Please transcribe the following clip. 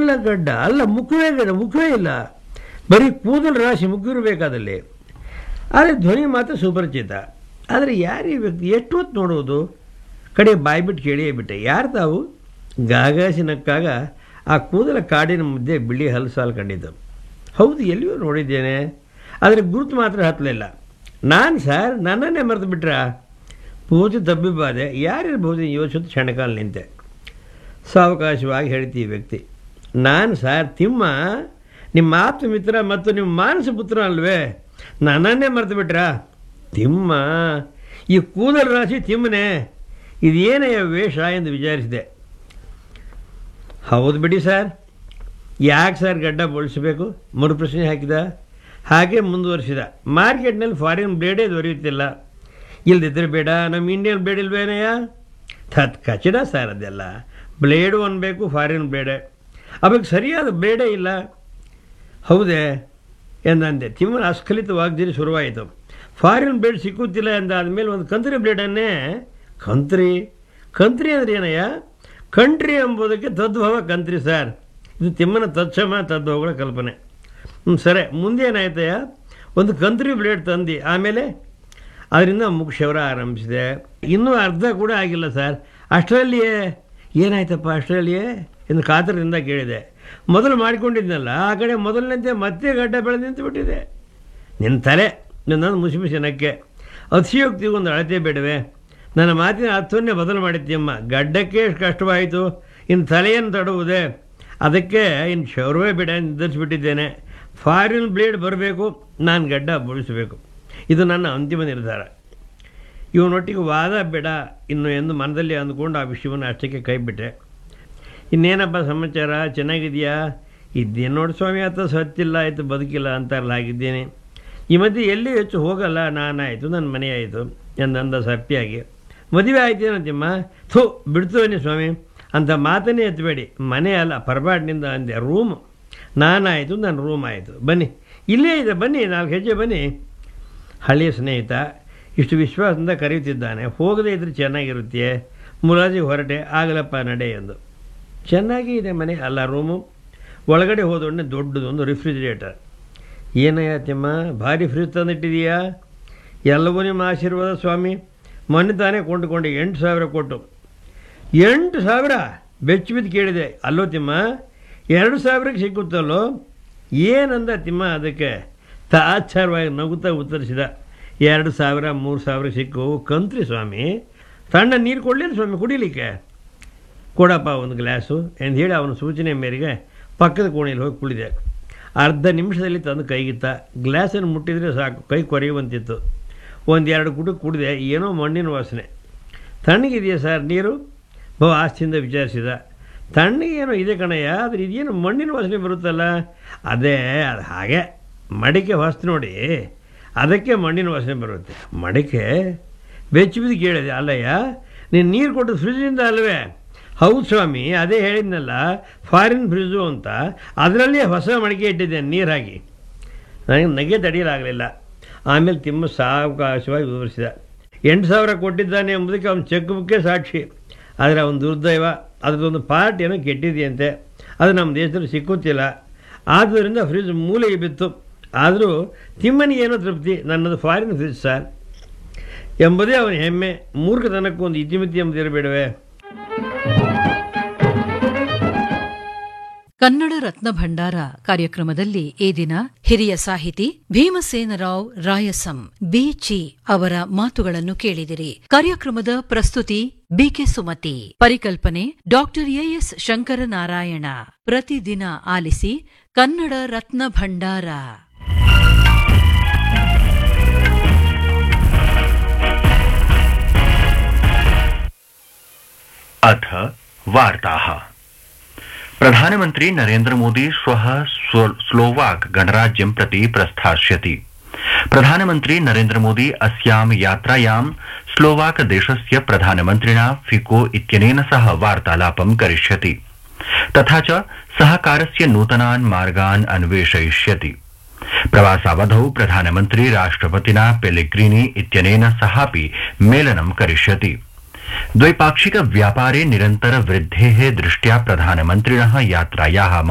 ಕೂದಲ ಗಡ್ಡ ಅಲ್ಲ ಮುಖವೇ ಗಡ್ಡ ಮುಖವೇ ಇಲ್ಲ ಬರೀ ಕೂದಲು ರಾಶಿ ಮುಗಿರಬೇಕಾದಲ್ಲಿ ಆದರೆ ಧ್ವನಿ ಮಾತ್ರ ಸುಪರಿಚಿತ ಆದರೆ ಯಾರು ಈ ವ್ಯಕ್ತಿ ಎಷ್ಟು ಹೊತ್ತು ನೋಡುವುದು ಕಡೆ ಬಾಯ್ಬಿಟ್ಟು ಕೇಳಿಯೇ ಬಿಟ್ಟೆ ಯಾರು ತಾವು ಗಾಗಾಸಿ ನಕ್ಕಾಗ ಆ ಕೂದಲ ಕಾಡಿನ ಮಧ್ಯೆ ಬಿಳಿ ಹಲಸಾಲು ಕಂಡಿದ್ದು ಹೌದು ಎಲ್ಲಿಯೂ ನೋಡಿದ್ದೇನೆ ಆದರೆ ಗುರುತು ಮಾತ್ರ ಹತ್ತಲಿಲ್ಲ ನಾನು ಸರ್ ನನ್ನನ್ನೇ ಮರೆತು ಬಿಟ್ರಾ ಪೂಜೆ ತಬ್ಬಿಬಾದೆ ಯಾರಿರ್ಬೋದು ಯೋಚಿಸುತ್ತ ಕ್ಷಣಕಾಲ ನಿಂತೆ ಸಾವಕಾಶವಾಗಿ ಹೇಳ್ತೀವಿ ವ್ಯಕ್ತಿ ನಾನು ಸರ್ ತಿಮ್ಮ ನಿಮ್ಮ ಆಪ್ತ ಮಿತ್ರ ಮತ್ತು ನಿಮ್ಮ ಮಾನಸ ಪುತ್ರ ಅಲ್ವೇ ನನ್ನನ್ನೇ ಮರೆತು ಬಿಟ್ರಾ ತಿಮ್ಮ ಈ ಕೂದಲ ರಾಶಿ ತಿಮ್ಮನೆ ಇದೇನೆಯ ವೇಷ ಎಂದು ವಿಚಾರಿಸಿದೆ ಹೌದು ಬಿಡಿ ಸರ್ ಯಾಕೆ ಸರ್ ಗಡ್ಡ ಬೋಳಿಸಬೇಕು ಮರು ಪ್ರಶ್ನೆ ಹಾಕಿದ ಹಾಗೆ ಮುಂದುವರಿಸಿದ ಮಾರ್ಕೆಟ್ನಲ್ಲಿ ಫಾರಿನ್ ಬ್ಲೇಡೇ ದೊರೆಯುತ್ತಿಲ್ಲ ಇಲ್ದಿದ್ರೆ ಬೇಡ ನಮ್ಮ ಇಂಡಿಯನ್ ಬ್ಲೇಡ್ ಇಲ್ವೇನಯ್ಯ ತತ್ ಕಚಡ ಸರ್ ಅದೆಲ್ಲ ಬ್ಲೇಡು ಅನ್ಬೇಕು ಫಾರಿನ್ ಬ್ಲೇಡೆ ಅವಾಗ ಸರಿಯಾದ ಬ್ಲೇಡೇ ಇಲ್ಲ ಹೌದೇ ಎಂದಂದೆ ತಿಮ್ಮನ ಅಸ್ಖಲಿತ ವಾಗ್ದಿರಿ ಶುರುವಾಯಿತು ಫಾರಿನ್ ಬ್ಲೇಡ್ ಸಿಕ್ಕುತ್ತಿಲ್ಲ ಎಂದಾದ್ಮೇಲೆ ಒಂದು ಕಂತ್ರಿ ಬ್ಲೇಡನ್ನೇ ಕಂತ್ರಿ ಕಂತ್ರಿ ಅಂದ್ರೆ ಏನಯ್ಯ ಕಂಟ್ರಿ ಎಂಬುದಕ್ಕೆ ತದ್ಭವ ಕಂತ್ರಿ ಸರ್ ಇದು ತಿಮ್ಮನ ತತ್ಸಮ ತದ್ಭವಗಳ ಕಲ್ಪನೆ ಹ್ಞೂ ಸರಿ ಮುಂದೆ ಏನಾಯ್ತಯ್ಯ ಒಂದು ಕಂತ್ರಿ ಬ್ಲೇಡ್ ತಂದು ಆಮೇಲೆ ಅದರಿಂದ ಮುಖಶವರ ಆರಂಭಿಸಿದೆ ಇನ್ನೂ ಅರ್ಧ ಕೂಡ ಆಗಿಲ್ಲ ಸರ್ ಅಷ್ಟರಲ್ಲಿಯೇ ಏನಾಯ್ತಪ್ಪ ಅಷ್ಟರಲ್ಲಿಯೇ ಎಂದು ಕಾತರದಿಂದ ಕೇಳಿದೆ ಮೊದಲು ಮಾಡಿಕೊಂಡಿದ್ನಲ್ಲ ಆ ಕಡೆ ಮೊದಲಿನಂತೆ ಮತ್ತೆ ಗಡ್ಡ ಬೆಳೆದು ನಿಂತು ಬಿಟ್ಟಿದೆ ನಿನ್ನ ತಲೆ ನನ್ನನ್ನು ಮುಸಿ ಮುಸಿ ನಕ್ಕೆ ಅತಿಯೋಕ್ತಿಗೆ ಒಂದು ಅಳತೆ ಬೇಡವೆ ನನ್ನ ಮಾತಿನ ಅರ್ಥವನ್ನೇ ಬದಲು ಮಾಡಿದ್ದೀಯಮ್ಮ ಗಡ್ಡಕ್ಕೆ ಎಷ್ಟು ಕಷ್ಟವಾಯಿತು ಇನ್ನು ತಲೆಯನ್ನು ತಡುವುದೇ ಅದಕ್ಕೆ ಇನ್ನು ಶೌರ್ವೇ ಬೇಡ ನಿರ್ಧರಿಸಿಬಿಟ್ಟಿದ್ದೇನೆ ಫಾರಿನ್ ಬ್ಲೇಡ್ ಬರಬೇಕು ನಾನು ಗಡ್ಡ ಬೋಳಿಸಬೇಕು ಇದು ನನ್ನ ಅಂತಿಮ ನಿರ್ಧಾರ ಇವನೊಟ್ಟಿಗೆ ವಾದ ಬೇಡ ಇನ್ನು ಎಂದು ಮನದಲ್ಲಿ ಅಂದ್ಕೊಂಡು ಆ ವಿಷಯವನ್ನು ಅಷ್ಟಕ್ಕೆ ಕೈಬಿಟ್ಟೆ ಇನ್ನೇನಪ್ಪ ಸಮಾಚಾರ ಚೆನ್ನಾಗಿದೆಯಾ ಇದ್ದೇನು ನೋಡಿ ಸ್ವಾಮಿ ಆತ ಸತ್ತಿಲ್ಲ ಆಯಿತು ಬದುಕಿಲ್ಲ ಅಂತಾರಲ್ಲ ಆಗಿದ್ದೇನೆ ಈ ಮಧ್ಯೆ ಎಲ್ಲಿ ಹೆಚ್ಚು ಹೋಗಲ್ಲ ನಾನಾಯಿತು ನನ್ನ ಮನೆ ಆಯಿತು ಎಂದಂದ ಸಪ್ಪಿಯಾಗಿ ಮದುವೆ ಆಯ್ತೇನಂತಿಮ್ಮ ಥೂ ಬಿಡ್ತೇನೆ ಸ್ವಾಮಿ ಅಂತ ಮಾತನ್ನೇ ಎತ್ತಬೇಡಿ ಮನೆ ಅಲ್ಲ ಪರಪಾಟಿನಿಂದ ಅಂದೆ ರೂಮ್ ನಾನಾಯಿತು ನನ್ನ ರೂಮ್ ಆಯಿತು ಬನ್ನಿ ಇಲ್ಲೇ ಇದೆ ಬನ್ನಿ ನಾಲ್ಕು ಹೆಜ್ಜೆ ಬನ್ನಿ ಹಳೆಯ ಸ್ನೇಹಿತ ಇಷ್ಟು ವಿಶ್ವಾಸದಿಂದ ಕರೆಯುತ್ತಿದ್ದಾನೆ ಹೋಗದೇ ಇದ್ರೆ ಚೆನ್ನಾಗಿರುತ್ತೆ ಮುಲಾಜಿಗೆ ಹೊರಟೆ ಆಗಲಪ್ಪ ನಡೆ ಎಂದು ಚೆನ್ನಾಗಿ ಇದೆ ಮನೆ ಅಲ್ಲ ರೂಮು ಒಳಗಡೆ ಹೋದೊಡನೆ ದೊಡ್ಡದೊಂದು ರಿಫ್ರಿಜಿರೇಟರ್ ಏನಯ್ಯ ತಿಮ್ಮ ಭಾರಿ ಫ್ರಿಜ್ ತಂದಿಟ್ಟಿದೀಯಾ ಎಲ್ಲವೂ ನಿಮ್ಮ ಆಶೀರ್ವಾದ ಸ್ವಾಮಿ ಮೊನ್ನೆ ತಾನೇ ಕೊಂಡುಕೊಂಡೆ ಎಂಟು ಸಾವಿರ ಕೊಟ್ಟು ಎಂಟು ಸಾವಿರ ಬೆಚ್ಚ ಬಿದ್ದು ಕೇಳಿದೆ ಅಲ್ಲೋ ತಿಮ್ಮ ಎರಡು ಸಾವಿರಕ್ಕೆ ಸಿಕ್ಕುತ್ತಲ್ಲೋ ಏನಂದ ತಿಮ್ಮ ಅದಕ್ಕೆ ತಾಚ್ಚಾರವಾಗಿ ನಗುತ್ತಾ ಉತ್ತರಿಸಿದ ಎರಡು ಸಾವಿರ ಮೂರು ಸಾವಿರ ಸಿಕ್ಕು ಕಂತ್ರಿ ಸ್ವಾಮಿ ತಣ್ಣ ನೀರು ಕೊಡಲಿಲ್ಲ ಸ್ವಾಮಿ ಕುಡಿಲಿಕ್ಕೆ ಕೊಡಪ್ಪ ಒಂದು ಗ್ಲಾಸು ಎಂದು ಹೇಳಿ ಅವನ ಸೂಚನೆ ಮೇರೆಗೆ ಪಕ್ಕದ ಕೋಣೆಯಲ್ಲಿ ಹೋಗಿ ಕುಳಿದೆ ಅರ್ಧ ನಿಮಿಷದಲ್ಲಿ ತಂದು ಕೈಗಿತ್ತ ಗ್ಲಾಸನ್ನು ಮುಟ್ಟಿದರೆ ಸಾಕು ಕೈ ಕೊರೆಯುವಂತಿತ್ತು ಒಂದೆರಡು ಕುಟು ಕುಡಿದೆ ಏನೋ ಮಣ್ಣಿನ ವಾಸನೆ ತಣ್ಣಗಿದೆಯಾ ಸರ್ ನೀರು ಬಹು ಆಸ್ತಿಯಿಂದ ವಿಚಾರಿಸಿದ ತಣ್ಣಗೇನೋ ಇದೆ ಕಣಯ್ಯ ಆದರೆ ಇದೇನು ಮಣ್ಣಿನ ವಾಸನೆ ಬರುತ್ತಲ್ಲ ಅದೇ ಅದು ಹಾಗೆ ಮಡಿಕೆ ಹೊಸ್ತು ನೋಡಿ ಅದಕ್ಕೆ ಮಣ್ಣಿನ ವಾಸನೆ ಬರುತ್ತೆ ಮಡಿಕೆ ಬೆಚ್ಚ ಬಿದ್ದು ಕೇಳಿದೆ ಅಲ್ಲಯ್ಯ ನೀನು ನೀರು ಕೊಟ್ಟು ಫ್ರಿಜ್ಜಿಂದ ಅಲ್ವೇ ಹೌದು ಸ್ವಾಮಿ ಅದೇ ಹೇಳಿದ್ನಲ್ಲ ಫಾರಿನ್ ಫ್ರಿಜ್ಜು ಅಂತ ಅದರಲ್ಲಿ ಹೊಸ ಮಡಿಕೆ ಇಟ್ಟಿದ್ದೇನೆ ನೀರಾಗಿ ನನಗೆ ನಗೆ ತಡೆಯಲಾಗಲಿಲ್ಲ ಆಮೇಲೆ ತಿಮ್ಮ ಸಾವಕಾಶವಾಗಿ ವಿವರಿಸಿದ ಎಂಟು ಸಾವಿರ ಕೊಟ್ಟಿದ್ದಾನೆ ಎಂಬುದಕ್ಕೆ ಅವನ ಚೆಕ್ ಬುಕ್ಕೇ ಸಾಕ್ಷಿ ಆದರೆ ಅವನ ದುರ್ದೈವ ಅದರದೊಂದು ಪಾರ್ಟ್ ಏನೋ ಕೆಟ್ಟಿದೆಯಂತೆ ಅದು ನಮ್ಮ ದೇಶದಲ್ಲಿ ಸಿಕ್ಕುತ್ತಿಲ್ಲ ಆದ್ದರಿಂದ ಫ್ರಿಜ್ ಮೂಲೆಗೆ ಬಿತ್ತು ಆದರೂ ತಿಮ್ಮನಿಗೆ ಏನೋ ತೃಪ್ತಿ ನನ್ನದು ಫಾರಿನ್ ಫ್ರಿಜ್ ಸರ್ ಎಂಬುದೇ ಅವನ ಹೆಮ್ಮೆ ಮೂರ್ಖತನಕ್ಕೂ ಒಂದು ಇತಿಮಿತಿ ಎಂಬುದಿರಬೇಡವೇ ಕನ್ನಡ ರತ್ನ ಭಂಡಾರ ಕಾರ್ಯಕ್ರಮದಲ್ಲಿ ಈ ದಿನ ಹಿರಿಯ ಸಾಹಿತಿ ಭೀಮಸೇನರಾವ್ ರಾಯಸಂ ಬಿಚಿ ಅವರ ಮಾತುಗಳನ್ನು ಕೇಳಿದಿರಿ ಕಾರ್ಯಕ್ರಮದ ಪ್ರಸ್ತುತಿ ಬಿಕೆ ಸುಮತಿ ಪರಿಕಲ್ಪನೆ ಡಾಕ್ಟರ್ ಎಎಸ್ ಶಂಕರನಾರಾಯಣ ಪ್ರತಿದಿನ ಆಲಿಸಿ ಕನ್ನಡ ರತ್ನ ಭಂಡಾರ अथ वार्ताः प्रधानमन्त्री नरेन्द्रमोदी श्वः स्लो- स्लोवाक गणराज्यं प्रति प्रस्थास्यति प्रधानमन्त्री नरेन्द्रमोदी अस्यां यात्रायां स्लोवाक देशस्य प्रधानमन्त्रिणा फिको इत्यनेन सह वार्तालापं करिष्यति तथा च सहकारस्य नूतनान् मार्गान् अन्वेषयिष्यति प्रवासावधौ प्रधानमन्त्री राष्ट्रपतिना पेलेग्रीनी इत्यनेन सहापि मेलनं करिष्यति द्वैपाक्षिक व्यापारे निरन्तर वृद्धेः दृष्ट्या प्रधानमन्त्रिणः यात्रायाः